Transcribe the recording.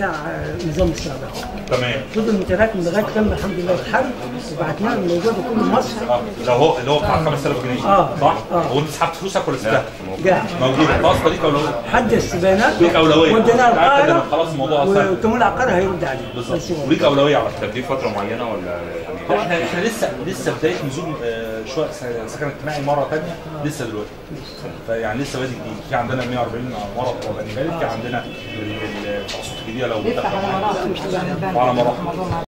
بتاع النظام السابق تمام فضل متراكم لغايه لما الحمد لله اتحل وبعتناه الموضوع ده كله مصر اه لو هو اللي هو بتاع 5000 جنيه آه. صح؟ آه. هو انت سحبت فلوسك ولا سبتها؟ جاء موجوده خلاص ليك اولويه حد السبانات ليك اولويه وديناه تأكد ان القاهره خلاص الموضوع سهل والتمويل العقاري هيرد عليه بالظبط بس هو- وليك اولويه على فكره طب دي فتره معينه ولا هو يعني احنا احنا لسه لسه بدايه نزول آه، شويه س- سكن اجتماعي مره ثانيه لسه دلوقتي فيعني لسه بادئ جديد في عندنا 140 عماره في عندنا ال- ال- التخصصات الجديده لو بيفتح على مراحل مش تبقى وعلى مراحل